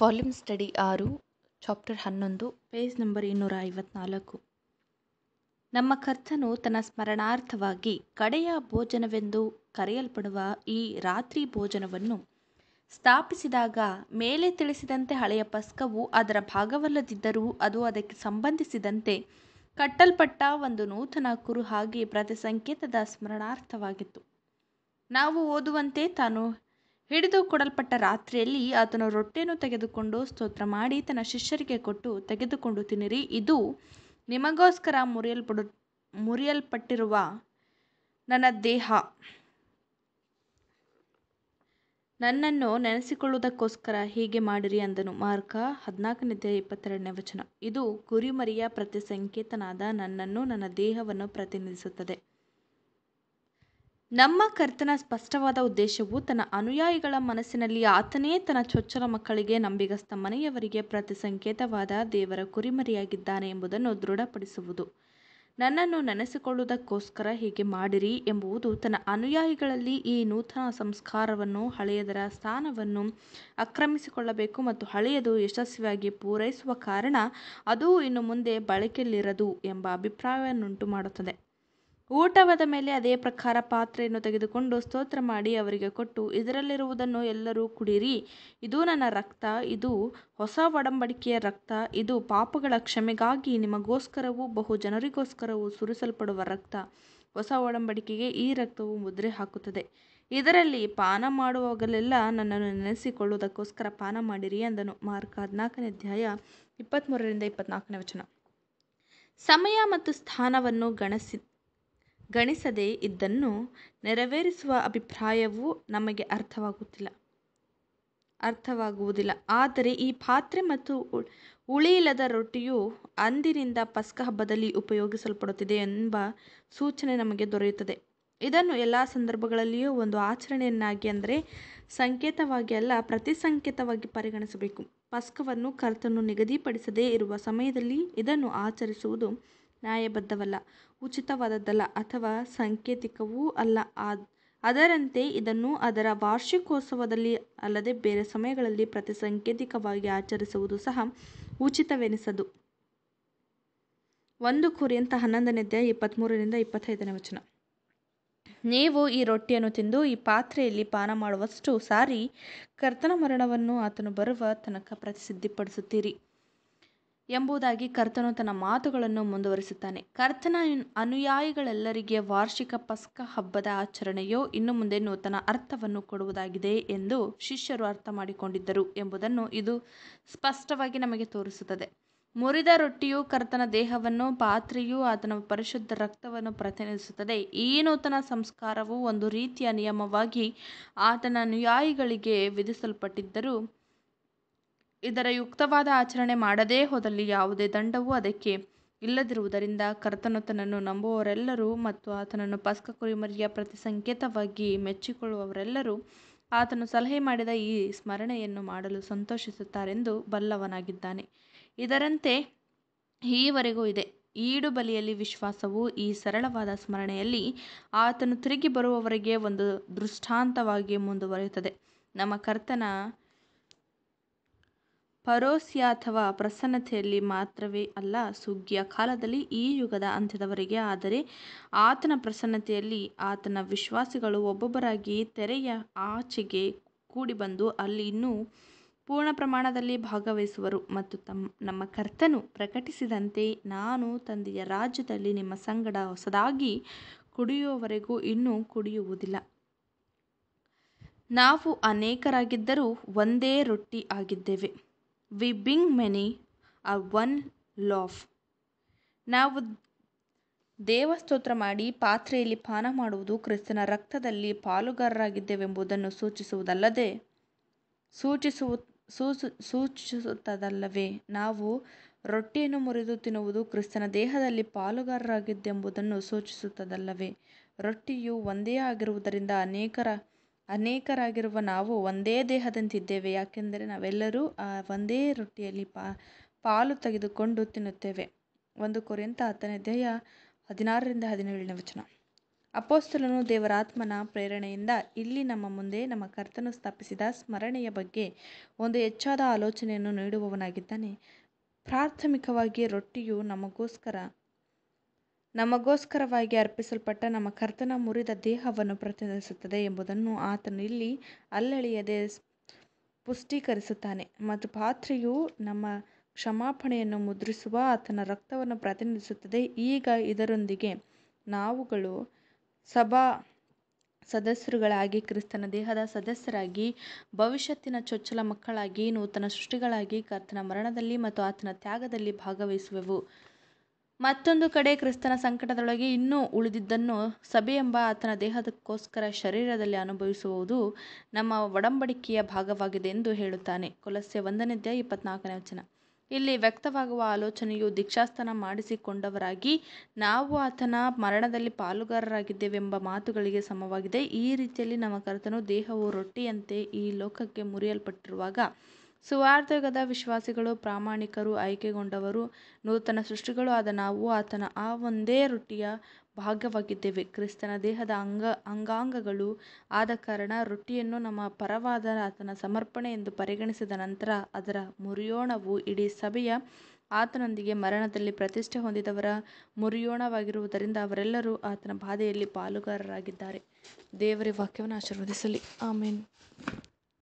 volume study ಆರು chapter ಹನ್ನೊಂದು page number ಇನ್ನೂರ ಐವತ್ನಾಲ್ಕು ನಮ್ಮ ಕರ್ತನು ತನ್ನ ಸ್ಮರಣಾರ್ಥವಾಗಿ ಕಡೆಯ ಭೋಜನವೆಂದು ಕರೆಯಲ್ಪಡುವ ಈ ರಾತ್ರಿ ಭೋಜನವನ್ನು ಸ್ಥಾಪಿಸಿದಾಗ ಮೇಲೆ ತಿಳಿಸಿದಂತೆ ಹಳೆಯ ಪಸ್ಕವು ಅದರ ಭಾಗವಲ್ಲದಿದ್ದರೂ ಅದು ಅದಕ್ಕೆ ಸಂಬಂಧಿಸಿದಂತೆ ಕಟ್ಟಲ್ಪಟ್ಟ ಒಂದು ನೂತನ ಕುರುಹಾಗಿ ಪ್ರತಿ ಸಂಕೇತದ ಸ್ಮರಣಾರ್ಥವಾಗಿತ್ತು ನಾವು ಓದುವಂತೆ ತಾನು ಹಿಡಿದು ಕೊಡಲ್ಪಟ್ಟ ರಾತ್ರಿಯಲ್ಲಿ ಆತನು ರೊಟ್ಟಿಯನ್ನು ತೆಗೆದುಕೊಂಡು ಸ್ತೋತ್ರ ಮಾಡಿ ತನ್ನ ಶಿಷ್ಯರಿಗೆ ಕೊಟ್ಟು ತೆಗೆದುಕೊಂಡು ತಿನ್ನಿರಿ ಇದು ನಿಮಗೋಸ್ಕರ ಮುರಿಯಲ್ಪಡು ಮುರಿಯಲ್ಪಟ್ಟಿರುವ ನನ್ನ ದೇಹ ನನ್ನನ್ನು ನೆನೆಸಿಕೊಳ್ಳುವುದಕ್ಕೋಸ್ಕರ ಹೀಗೆ ಮಾಡಿರಿ ಅಂದನು ಮಾರ್ಕ ಹದಿನಾಲ್ಕನೇ ಇಪ್ಪತ್ತೆರಡನೇ ವಚನ ಇದು ಕುರಿಮರಿಯ ಪ್ರತಿ ಸಂಕೇತನಾದ ನನ್ನನ್ನು ನನ್ನ ದೇಹವನ್ನು ಪ್ರತಿನಿಧಿಸುತ್ತದೆ ನಮ್ಮ ಕರ್ತನ ಸ್ಪಷ್ಟವಾದ ಉದ್ದೇಶವು ತನ್ನ ಅನುಯಾಯಿಗಳ ಮನಸ್ಸಿನಲ್ಲಿ ಆತನೇ ತನ್ನ ಚೊಚ್ಚಲ ಮಕ್ಕಳಿಗೆ ನಂಬಿಗಸ್ತ ಮನೆಯವರಿಗೆ ಪ್ರತಿ ಸಂಕೇತವಾದ ದೇವರ ಕುರಿಮರಿಯಾಗಿದ್ದಾನೆ ಎಂಬುದನ್ನು ದೃಢಪಡಿಸುವುದು ನನ್ನನ್ನು ನೆನೆಸಿಕೊಳ್ಳುವುದಕ್ಕೋಸ್ಕರ ಹೀಗೆ ಮಾಡಿರಿ ಎಂಬುದು ತನ್ನ ಅನುಯಾಯಿಗಳಲ್ಲಿ ಈ ನೂತನ ಸಂಸ್ಕಾರವನ್ನು ಹಳೆಯದರ ಸ್ಥಾನವನ್ನು ಆಕ್ರಮಿಸಿಕೊಳ್ಳಬೇಕು ಮತ್ತು ಹಳೆಯದು ಯಶಸ್ವಿಯಾಗಿ ಪೂರೈಸುವ ಕಾರಣ ಅದು ಇನ್ನು ಮುಂದೆ ಬಳಕೆಯಲ್ಲಿರದು ಎಂಬ ಅಭಿಪ್ರಾಯವನ್ನುಂಟು ಮಾಡುತ್ತದೆ ಊಟವಾದ ಮೇಲೆ ಅದೇ ಪ್ರಕಾರ ಪಾತ್ರೆಯನ್ನು ತೆಗೆದುಕೊಂಡು ಸ್ತೋತ್ರ ಮಾಡಿ ಅವರಿಗೆ ಕೊಟ್ಟು ಇದರಲ್ಲಿರುವುದನ್ನು ಎಲ್ಲರೂ ಕುಡಿಯಿರಿ ಇದು ನನ್ನ ರಕ್ತ ಇದು ಹೊಸ ಒಡಂಬಡಿಕೆಯ ರಕ್ತ ಇದು ಪಾಪಗಳ ಕ್ಷಮೆಗಾಗಿ ನಿಮಗೋಸ್ಕರವೂ ಬಹು ಜನರಿಗೋಸ್ಕರವೂ ಸುರಿಸಲ್ಪಡುವ ರಕ್ತ ಹೊಸ ಒಡಂಬಡಿಕೆಗೆ ಈ ರಕ್ತವು ಮುದ್ರೆ ಹಾಕುತ್ತದೆ ಇದರಲ್ಲಿ ಪಾನ ಮಾಡುವಾಗಲೆಲ್ಲ ನನ್ನನ್ನು ನೆನೆಸಿಕೊಳ್ಳುವುದಕ್ಕೋಸ್ಕರ ಪಾನ ಮಾಡಿರಿ ಅಂದನು ಮಾರ್ಕ ಹದಿನಾಲ್ಕನೇ ಅಧ್ಯಾಯ ಇಪ್ಪತ್ತ್ಮೂರರಿಂದ ಇಪ್ಪತ್ನಾಲ್ಕನೇ ವಚನ ಸಮಯ ಮತ್ತು ಸ್ಥಾನವನ್ನು ಗಣಿಸಿ ಗಣಿಸದೆ ಇದನ್ನು ನೆರವೇರಿಸುವ ಅಭಿಪ್ರಾಯವು ನಮಗೆ ಅರ್ಥವಾಗುತ್ತಿಲ್ಲ ಅರ್ಥವಾಗುವುದಿಲ್ಲ ಆದರೆ ಈ ಪಾತ್ರೆ ಮತ್ತು ಉಳಿಯಿಲ್ಲದ ರೊಟ್ಟಿಯು ಅಂದಿನಿಂದ ಪಸ್ಕ ಹಬ್ಬದಲ್ಲಿ ಉಪಯೋಗಿಸಲ್ಪಡುತ್ತಿದೆ ಎಂಬ ಸೂಚನೆ ನಮಗೆ ದೊರೆಯುತ್ತದೆ ಇದನ್ನು ಎಲ್ಲ ಸಂದರ್ಭಗಳಲ್ಲಿಯೂ ಒಂದು ಆಚರಣೆಯನ್ನಾಗಿ ಅಂದರೆ ಸಂಕೇತವಾಗಿ ಅಲ್ಲ ಪ್ರತಿ ಸಂಕೇತವಾಗಿ ಪರಿಗಣಿಸಬೇಕು ಪಸ್ಕವನ್ನು ಕರ್ತನು ನಿಗದಿಪಡಿಸದೇ ಇರುವ ಸಮಯದಲ್ಲಿ ಇದನ್ನು ಆಚರಿಸುವುದು ನ್ಯಾಯಬದ್ಧವಲ್ಲ ಉಚಿತವಾದದ್ದಲ್ಲ ಅಥವಾ ಸಾಂಕೇತಿಕವೂ ಅಲ್ಲ ಅದರಂತೆ ಇದನ್ನು ಅದರ ವಾರ್ಷಿಕೋತ್ಸವದಲ್ಲಿ ಅಲ್ಲದೆ ಬೇರೆ ಸಮಯಗಳಲ್ಲಿ ಪ್ರತಿ ಸಾಂಕೇತಿಕವಾಗಿ ಆಚರಿಸುವುದು ಸಹ ಉಚಿತವೆನಿಸದು ಒಂದು ಕುರಿಯಂತ ಹನ್ನೊಂದನೇ ಅಧ್ಯಾಯ ಇಪ್ಪತ್ತ್ಮೂರರಿಂದ ಇಪ್ಪತ್ತೈದನೇ ವಚನ ನೀವು ಈ ರೊಟ್ಟಿಯನ್ನು ತಿಂದು ಈ ಪಾತ್ರೆಯಲ್ಲಿ ಪಾನ ಮಾಡುವಷ್ಟು ಸಾರಿ ಕರ್ತನ ಮರಣವನ್ನು ಆತನು ಬರುವ ತನಕ ಪ್ರಸಿದ್ಧಿಪಡಿಸುತ್ತೀರಿ ಎಂಬುದಾಗಿ ಕರ್ತನು ತನ್ನ ಮಾತುಗಳನ್ನು ಮುಂದುವರಿಸುತ್ತಾನೆ ಕರ್ತನ ಅನುಯಾಯಿಗಳೆಲ್ಲರಿಗೆ ವಾರ್ಷಿಕ ಪಸ್ಕ ಹಬ್ಬದ ಆಚರಣೆಯು ಇನ್ನು ಮುಂದೆ ನೂತನ ಅರ್ಥವನ್ನು ಕೊಡುವುದಾಗಿದೆ ಎಂದು ಶಿಷ್ಯರು ಅರ್ಥ ಮಾಡಿಕೊಂಡಿದ್ದರು ಎಂಬುದನ್ನು ಇದು ಸ್ಪಷ್ಟವಾಗಿ ನಮಗೆ ತೋರಿಸುತ್ತದೆ ಮುರಿದ ರೊಟ್ಟಿಯು ಕರ್ತನ ದೇಹವನ್ನು ಪಾತ್ರೆಯು ಆತನ ಪರಿಶುದ್ಧ ರಕ್ತವನ್ನು ಪ್ರತಿನಿಧಿಸುತ್ತದೆ ಈ ನೂತನ ಸಂಸ್ಕಾರವು ಒಂದು ರೀತಿಯ ನಿಯಮವಾಗಿ ಆತನ ಅನುಯಾಯಿಗಳಿಗೆ ವಿಧಿಸಲ್ಪಟ್ಟಿದ್ದರೂ ಇದರ ಯುಕ್ತವಾದ ಆಚರಣೆ ಮಾಡದೇ ಹೋದಲ್ಲಿ ಯಾವುದೇ ದಂಡವೂ ಅದಕ್ಕೆ ಇಲ್ಲದಿರುವುದರಿಂದ ಕರ್ತನು ತನ್ನನ್ನು ನಂಬುವವರೆಲ್ಲರೂ ಮತ್ತು ಆತನನ್ನು ಪಸ್ಕ ಕುರಿಮರಿಯ ಪ್ರತಿ ಸಂಕೇತವಾಗಿ ಮೆಚ್ಚಿಕೊಳ್ಳುವವರೆಲ್ಲರೂ ಆತನು ಸಲಹೆ ಮಾಡಿದ ಈ ಸ್ಮರಣೆಯನ್ನು ಮಾಡಲು ಸಂತೋಷಿಸುತ್ತಾರೆಂದು ಬಲ್ಲವನಾಗಿದ್ದಾನೆ ಇದರಂತೆ ಈವರೆಗೂ ಇದೆ ಈಡು ಬಲಿಯಲ್ಲಿ ವಿಶ್ವಾಸವು ಈ ಸರಳವಾದ ಸ್ಮರಣೆಯಲ್ಲಿ ಆತನು ತಿರುಗಿ ಬರುವವರೆಗೆ ಒಂದು ದೃಷ್ಟಾಂತವಾಗಿ ಮುಂದುವರಿಯುತ್ತದೆ ನಮ್ಮ ಕರ್ತನ ಪರೋಸ್ಯ ಅಥವಾ ಪ್ರಸನ್ನತೆಯಲ್ಲಿ ಮಾತ್ರವೇ ಅಲ್ಲ ಸುಗ್ಗಿಯ ಕಾಲದಲ್ಲಿ ಈ ಯುಗದ ಅಂತ್ಯದವರೆಗೆ ಆದರೆ ಆತನ ಪ್ರಸನ್ನತೆಯಲ್ಲಿ ಆತನ ವಿಶ್ವಾಸಿಗಳು ಒಬ್ಬೊಬ್ಬರಾಗಿ ತೆರೆಯ ಆಚೆಗೆ ಕೂಡಿಬಂದು ಅಲ್ಲಿ ಇನ್ನೂ ಪೂರ್ಣ ಪ್ರಮಾಣದಲ್ಲಿ ಭಾಗವಹಿಸುವರು ಮತ್ತು ತಮ್ಮ ನಮ್ಮ ಕರ್ತನು ಪ್ರಕಟಿಸಿದಂತೆ ನಾನು ತಂದೆಯ ರಾಜ್ಯದಲ್ಲಿ ನಿಮ್ಮ ಸಂಗಡ ಹೊಸದಾಗಿ ಕುಡಿಯುವವರೆಗೂ ಇನ್ನೂ ಕುಡಿಯುವುದಿಲ್ಲ ನಾವು ಅನೇಕರಾಗಿದ್ದರೂ ಒಂದೇ ರೊಟ್ಟಿ ಆಗಿದ್ದೇವೆ we being many are one loaf ನಾವು ದೇವಸ್ತೋತ್ರ ಮಾಡಿ ಪಾತ್ರೆಯಲ್ಲಿ ಪಾನ ಮಾಡುವುದು ಕ್ರಿಸ್ತನ ರಕ್ತದಲ್ಲಿ ಪಾಲುಗಾರರಾಗಿದ್ದೇವೆಂಬುದನ್ನು ಸೂಚಿಸುವುದಲ್ಲದೆ ಸೂಚಿಸುವ ಸೂಚು ಸೂಚಿಸುತ್ತದಲ್ಲವೇ ನಾವು ರೊಟ್ಟಿಯನ್ನು ಮುರಿದು ತಿನ್ನುವುದು ಕ್ರಿಸ್ತನ ದೇಹದಲ್ಲಿ ಪಾಲುಗಾರರಾಗಿದ್ದೆಂಬುದನ್ನು ಸೂಚಿಸುತ್ತದಲ್ಲವೇ ರೊಟ್ಟಿಯು ಒಂದೇ ಆಗಿರುವುದರಿಂದ ಅನೇಕರ ಅನೇಕರಾಗಿರುವ ನಾವು ಒಂದೇ ದೇಹದಂತಿದ್ದೇವೆ ಯಾಕೆಂದರೆ ನಾವೆಲ್ಲರೂ ಆ ಒಂದೇ ರೊಟ್ಟಿಯಲ್ಲಿ ಪಾ ಪಾಲು ತೆಗೆದುಕೊಂಡು ತಿನ್ನುತ್ತೇವೆ ಒಂದು ಕೊರಿಂತ ಹತ್ತನೇ ಅಧ್ಯಾಯ ಹದಿನಾರರಿಂದ ಹದಿನೇಳನೇ ವಚನ ಅಪೋಸ್ತಲನು ದೇವರಾತ್ಮನ ಪ್ರೇರಣೆಯಿಂದ ಇಲ್ಲಿ ನಮ್ಮ ಮುಂದೆ ನಮ್ಮ ಕರ್ತನು ಸ್ಥಾಪಿಸಿದ ಸ್ಮರಣೆಯ ಬಗ್ಗೆ ಒಂದು ಹೆಚ್ಚಾದ ಆಲೋಚನೆಯನ್ನು ನೀಡುವವನಾಗಿದ್ದಾನೆ ಪ್ರಾಥಮಿಕವಾಗಿ ರೊಟ್ಟಿಯು ನಮಗೋಸ್ಕರ ನಮಗೋಸ್ಕರವಾಗಿ ಅರ್ಪಿಸಲ್ಪಟ್ಟ ನಮ್ಮ ಕರ್ತನ ಮುರಿದ ದೇಹವನ್ನು ಪ್ರತಿನಿಧಿಸುತ್ತದೆ ಎಂಬುದನ್ನು ಆತನು ಇಲ್ಲಿ ಅಲ್ಲಳಿಯದೆ ಪುಷ್ಟೀಕರಿಸುತ್ತಾನೆ ಮತ್ತು ಪಾತ್ರೆಯು ನಮ್ಮ ಕ್ಷಮಾಪಣೆಯನ್ನು ಮುದ್ರಿಸುವ ಆತನ ರಕ್ತವನ್ನು ಪ್ರತಿನಿಧಿಸುತ್ತದೆ ಈಗ ಇದರೊಂದಿಗೆ ನಾವುಗಳು ಸಭಾ ಸದಸ್ಯರುಗಳಾಗಿ ಕ್ರಿಸ್ತನ ದೇಹದ ಸದಸ್ಯರಾಗಿ ಭವಿಷ್ಯತ್ತಿನ ಚೊಚ್ಚಲ ಮಕ್ಕಳಾಗಿ ನೂತನ ಸೃಷ್ಟಿಗಳಾಗಿ ಕರ್ತನ ಮರಣದಲ್ಲಿ ಮತ್ತು ಆತನ ತ್ಯಾಗದಲ್ಲಿ ಭಾಗವಹಿಸುವೆವು ಮತ್ತೊಂದು ಕಡೆ ಕ್ರಿಸ್ತನ ಸಂಕಟದೊಳಗೆ ಇನ್ನೂ ಉಳಿದಿದ್ದನ್ನು ಸಭೆಯೆಂಬ ಆತನ ದೇಹದಕ್ಕೋಸ್ಕರ ಶರೀರದಲ್ಲಿ ಅನುಭವಿಸುವುದು ನಮ್ಮ ಒಡಂಬಡಿಕೆಯ ಭಾಗವಾಗಿದೆ ಎಂದು ಹೇಳುತ್ತಾನೆ ಕೊಲಸ್ಸೆ ಒಂದನೇ ಅಧ್ಯಾಯ ಇಪ್ಪತ್ನಾಲ್ಕನೇ ವಚನ ಇಲ್ಲಿ ವ್ಯಕ್ತವಾಗುವ ಆಲೋಚನೆಯು ದೀಕ್ಷಾಸ್ನಾನ ಮಾಡಿಸಿಕೊಂಡವರಾಗಿ ನಾವು ಆತನ ಮರಣದಲ್ಲಿ ಪಾಲುಗಾರರಾಗಿದ್ದೇವೆಂಬ ಮಾತುಗಳಿಗೆ ಸಮವಾಗಿದೆ ಈ ರೀತಿಯಲ್ಲಿ ನಮ್ಮ ಕರ್ತನು ದೇಹವು ರೊಟ್ಟಿಯಂತೆ ಈ ಲೋಕಕ್ಕೆ ಮುರಿಯಲ್ಪಟ್ಟಿರುವಾಗ ಸುವಾರ್ತೆಯುಗದ ವಿಶ್ವಾಸಿಗಳು ಪ್ರಾಮಾಣಿಕರು ಆಯ್ಕೆಗೊಂಡವರು ನೂತನ ಸೃಷ್ಟಿಗಳು ಆದ ನಾವು ಆತನ ಆ ಒಂದೇ ರೊಟ್ಟಿಯ ಭಾಗವಾಗಿದ್ದೇವೆ ಕ್ರಿಸ್ತನ ದೇಹದ ಅಂಗ ಅಂಗಾಂಗಗಳು ಆದ ಕಾರಣ ರೊಟ್ಟಿಯನ್ನು ನಮ್ಮ ಪರವಾದ ಆತನ ಸಮರ್ಪಣೆ ಎಂದು ಪರಿಗಣಿಸಿದ ನಂತರ ಅದರ ಮುರಿಯೋಣವು ಇಡೀ ಸಭೆಯ ಆತನೊಂದಿಗೆ ಮರಣದಲ್ಲಿ ಪ್ರತಿಷ್ಠೆ ಹೊಂದಿದವರ ಮುರಿಯೋಣವಾಗಿರುವುದರಿಂದ ಅವರೆಲ್ಲರೂ ಆತನ ಬಾಧೆಯಲ್ಲಿ ಪಾಲುಗಾರರಾಗಿದ್ದಾರೆ ದೇವರ ವಾಕ್ಯವನ್ನು ಆಶೀರ್ವದಿಸಲಿ ಆಮೇನ್